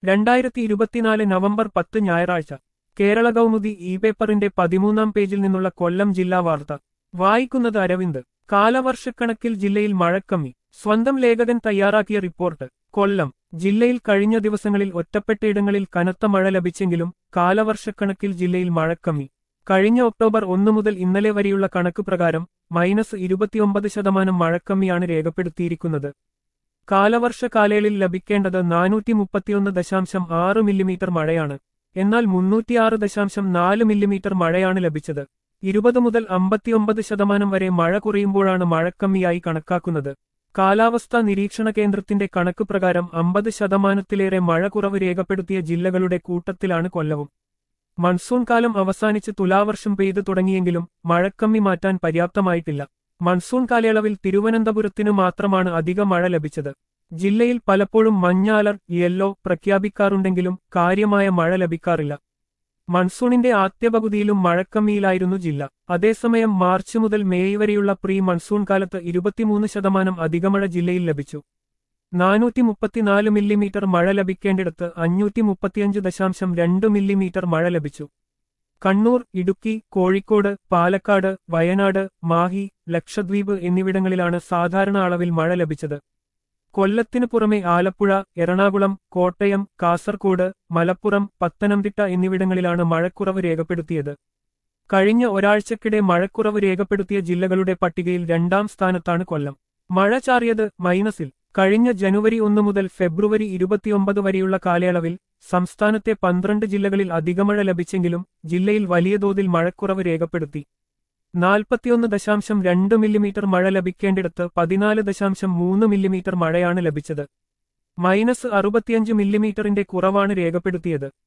രണ്ടായിരത്തി ഇരുപത്തിനാല് നവംബർ പത്ത് ഞായറാഴ്ച കേരള കൗമുദി ഇ പേപ്പറിന്റെ പതിമൂന്നാം പേജിൽ നിന്നുള്ള കൊല്ലം ജില്ലാ വാർത്ത വായിക്കുന്നത് അരവിന്ദ് കാലവർഷക്കണക്കിൽ ജില്ലയിൽ മഴക്കമ്മി സ്വന്തം ലേഖകൻ തയ്യാറാക്കിയ റിപ്പോർട്ട് കൊല്ലം ജില്ലയിൽ കഴിഞ്ഞ ദിവസങ്ങളിൽ ഒറ്റപ്പെട്ടയിടങ്ങളിൽ കനത്ത മഴ ലഭിച്ചെങ്കിലും കാലവർഷക്കണക്കിൽ ജില്ലയിൽ മഴക്കമ്മി കഴിഞ്ഞ ഒക്ടോബർ ഒന്ന് മുതൽ ഇന്നലെ വരെയുള്ള കണക്ക് പ്രകാരം മൈനസ് ഇരുപത്തിയൊമ്പത് ശതമാനം മഴക്കമ്മിയാണ് രേഖപ്പെടുത്തിയിരിക്കുന്നത് കാലവർഷ കാലയളവിൽ ലഭിക്കേണ്ടത് നാനൂറ്റി മുപ്പത്തിയൊന്ന് ദശാംശം ആറ് മില്ലിമീറ്റർ മഴയാണ് എന്നാൽ മുന്നൂറ്റിയാറ് ദശാംശം നാല് മില്ലിമീറ്റർ മഴയാണ് ലഭിച്ചത് ഇരുപത് മുതൽ അമ്പത്തിയൊമ്പത് ശതമാനം വരെ മഴ കുറയുമ്പോഴാണ് മഴക്കമ്മിയായി കണക്കാക്കുന്നത് കാലാവസ്ഥാ നിരീക്ഷണ കേന്ദ്രത്തിന്റെ കണക്ക് പ്രകാരം അമ്പത് ശതമാനത്തിലേറെ മഴ കുറവ് രേഖപ്പെടുത്തിയ ജില്ലകളുടെ കൂട്ടത്തിലാണ് കൊല്ലവും മൺസൂൺ കാലം അവസാനിച്ച് തുലാവർഷം പെയ്തു തുടങ്ങിയെങ്കിലും മഴക്കമ്മി മാറ്റാൻ പര്യാപ്തമായിട്ടില്ല മൺസൂൺ കാലയളവിൽ തിരുവനന്തപുരത്തിനു മാത്രമാണ് അധിക മഴ ലഭിച്ചത് ജില്ലയിൽ പലപ്പോഴും മഞ്ഞ അലർട്ട് യെല്ലോ പ്രഖ്യാപിക്കാറുണ്ടെങ്കിലും കാര്യമായ മഴ ലഭിക്കാറില്ല മൺസൂണിന്റെ ആദ്യ പകുതിയിലും മഴക്കമ്മിയിലായിരുന്നു ജില്ല അതേസമയം മാർച്ച് മുതൽ മേയ് വരെയുള്ള പ്രീ മൺസൂൺ കാലത്ത് ഇരുപത്തിമൂന്ന് ശതമാനം അധികമഴ ജില്ലയിൽ ലഭിച്ചു നാനൂറ്റി മുപ്പത്തിനാല് മില്ലിമീറ്റർ മഴ ലഭിക്കേണ്ടിടത്ത് അഞ്ഞൂറ്റി മുപ്പത്തിയഞ്ച് ദശാംശം രണ്ട് മില്ലിമീറ്റർ മഴ ലഭിച്ചു കണ്ണൂർ ഇടുക്കി കോഴിക്കോട് പാലക്കാട് വയനാട് മാഹി ലക്ഷദ്വീപ് എന്നിവിടങ്ങളിലാണ് സാധാരണ അളവിൽ മഴ ലഭിച്ചത് കൊല്ലത്തിനു പുറമെ ആലപ്പുഴ എറണാകുളം കോട്ടയം കാസർകോട് മലപ്പുറം പത്തനംതിട്ട എന്നിവിടങ്ങളിലാണ് മഴക്കുറവ് രേഖപ്പെടുത്തിയത് കഴിഞ്ഞ ഒരാഴ്ചക്കിടെ മഴക്കുറവ് രേഖപ്പെടുത്തിയ ജില്ലകളുടെ പട്ടികയിൽ രണ്ടാം സ്ഥാനത്താണ് കൊല്ലം മഴ ചാറിയത് മൈനസിൽ കഴിഞ്ഞ ജനുവരി ഒന്ന് മുതൽ ഫെബ്രുവരി ഇരുപത്തിയൊമ്പത് വരെയുള്ള കാലയളവിൽ സംസ്ഥാനത്തെ പന്ത്രണ്ട് ജില്ലകളിൽ അധികമഴ ലഭിച്ചെങ്കിലും ജില്ലയിൽ വലിയ തോതിൽ മഴക്കുറവ് രേഖപ്പെടുത്തി നാൽപ്പത്തിയൊന്ന് ദശാംശം രണ്ട് മില്ലിമീറ്റർ മഴ ലഭിക്കേണ്ടിടത്ത് പതിനാല് ദശാംശം മൂന്ന് മില്ലിമീറ്റർ മഴയാണ് ലഭിച്ചത് മൈനസ് അറുപത്തിയഞ്ച് മില്ലിമീറ്ററിന്റെ കുറവാണ് രേഖപ്പെടുത്തിയത്